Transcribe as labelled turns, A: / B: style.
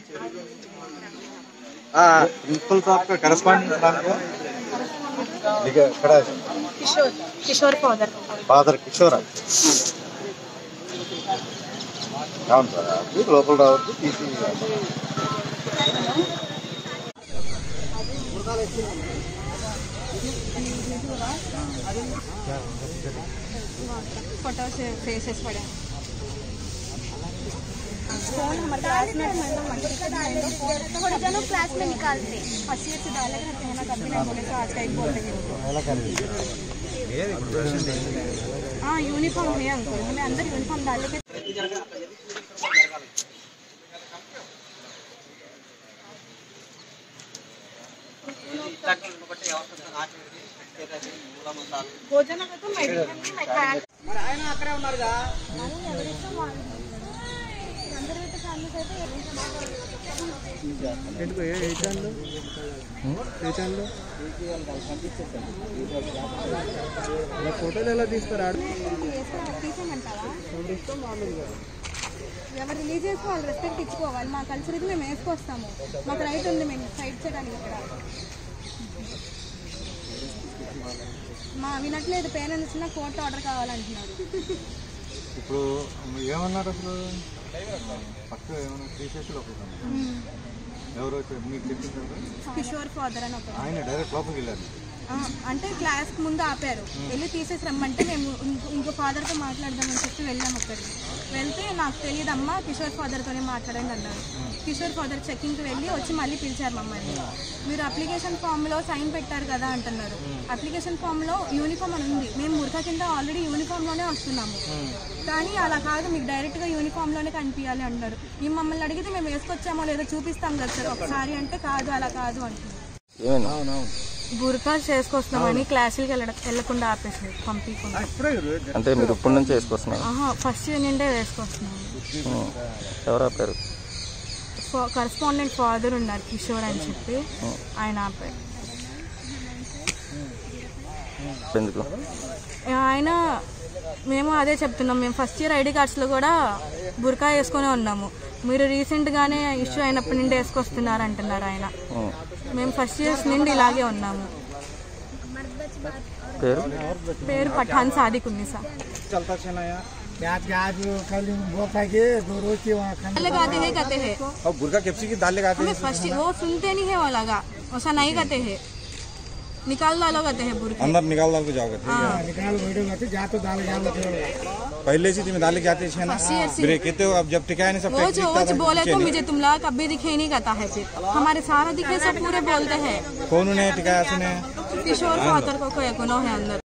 A: Principal साहब का corresponding नाम क्या लिखा खड़ा है
B: కిషోర్ కిషోర్ ఫాదర్
A: ఫాదర్ కిషోర్ అవును సార్ అది లోపల రావద్దు తీసి
B: फोटो से फेसेस पड़े फोन हमारे क्लासमेट में तो मंडी
C: थोड़े जनों क्लास में निकालते
B: फर्स्ट ईयर से डाले रहते हैं ना कभी नहीं बोले तो आज का एक बोल रहे हैं हाँ यूनिफॉर्म है अंकल हमें अंदर यूनिफॉर्म डाले के భోజనం అయితే మెడిసిన్ మెకాన్
D: ఫోటోలు ఎలా తీస్తారు ఆడ
B: తీసేయమంటావా ఎవరు రిలీజ్ చేసుకో వాళ్ళు రెస్పెక్ట్ ఇచ్చుకోవాలి మా కల్చర్ ఇది మేము వేసుకొస్తాము మాకు రైట్ ఉంది మేము ఫైట్ చేయడానికి ఇక్కడ మా వినట్లేదు పేరెంట్స్ వచ్చినా కోర్టు ఆర్డర్ కావాలంటున్నారు
A: ఇప్పుడు ఏమన్నారు అసలు పక్క ఏమన్నా తీసేసి లోపలికి రమ్మన్నారు. ఎవరు వచ్చారు మీకు చెప్పింది కదా
B: కిషోర్ ఫాదర్ అని ఒక
A: ఆయన డైరెక్ట్ లోపలికి వెళ్ళారు
B: ఆ, అంటే క్లాస్ ముందు ఆపారు వెళ్ళి తీసేసి రమ్మంటే మేము ఇంకో- ఇంకో ఫాదర్తో మాట్లాడదామని చెప్పి వెళ్ళాము అక్కడికి వెళ్తే నాకు తెలియదమ్మా కిషోర్ ఫాదర్తోనే మాట్లాడండి అన్నారు కిషోర్ ఫాదర్ చెక్కింగ్కి వెళ్ళి వచ్చి మళ్ళీ పిలిచారు మమ్మల్ని మీరు అప్లికేషన్ ఫామ్లో సైన్ పెట్టారు కదా అంటున్నారు అప్లికేషన్ ఫామ్లో యూనిఫామ్ అని ఉంది మేము మురక కింద ఆల్రెడీ యూనిఫామ్లోనే వస్తున్నాము కానీ అలా కాదు మీకు డైరెక్ట్గా యూనిఫామ్లోనే కనిపించాలి అంటారు మేము మమ్మల్ని అడిగితే మేము వేసుకొచ్చామో లేదో చూపిస్తాం కదా సార్ ఒకసారి అంటే కాదు అలా కాదు అంటున్నారు
D: ఏమైనా
B: బుర్కా చేసుకొస్తామని క్లాసులకి వెళ్ళడం వెళ్ళకుండా ఆపేసి పంపించకుండా
D: అంటే మీరు ఇప్పటి నుంచి వేసుకొస్తున్నారు
B: ఆహా ఫస్ట్ ఇయర్ నుండే వేసుకొస్తున్నాము
D: ఉం. ఎవరు ఆపారు
B: కరస్పాండెంట్ ఫాదర్ ఉన్నారు కిషోర్ అని చెప్పి ఆయన ఆపారు
D: ఎందుకు
B: ఆయన మేము అదే చెప్తున్నాం మేము ఫస్ట్ ఇయర్ ఐడి కార్డ్స్లో కూడా బుర్కా వేసుకొని ఉన్నాము మీరు రీసెంట్గానే ఇష్యూ అయినప్పటి నుండి వేసుకొస్తున్నారు అంటున్నారు ఆయన
D: ఉం.
B: మేము ఫస్ట్ ఇయర్స్ నుండి ఇలాగే ఉన్నాము
D: పేరు
B: పేరు పఠాన్ సాదిక్ ఉంది సార్
E: चलता से नया आज के आज कल बोलता है कि दो रोज की वहाँ खाने
B: लगाते हैं कहते हैं
E: और बुरका केप्सी की दाल लगाते
B: हमें फर्स्ट वो सुनते नहीं है वो लगा वैसा नहीं कहते हैं निकाल डालो कहते हैं बुरके
A: अंदर निकाल डाल के जाओगे
B: हाँ
E: निकाल वीडियो में जा तो दाल डाल
A: पहले से तुम डाल के जाते थे ना
B: फर्स्ट ईयर से
A: ब्रेक कहते हो अब जब टिकाया नहीं सब
B: वो जो वो जो बोले तो मुझे तुम लोग कभी दिखे ही नहीं कहता है फिर हमारे सारा दिखे सब पूरे बोलते हैं
A: कौन ने टिकाया सुने
B: किशोर फादर को कोई गुनो है अंदर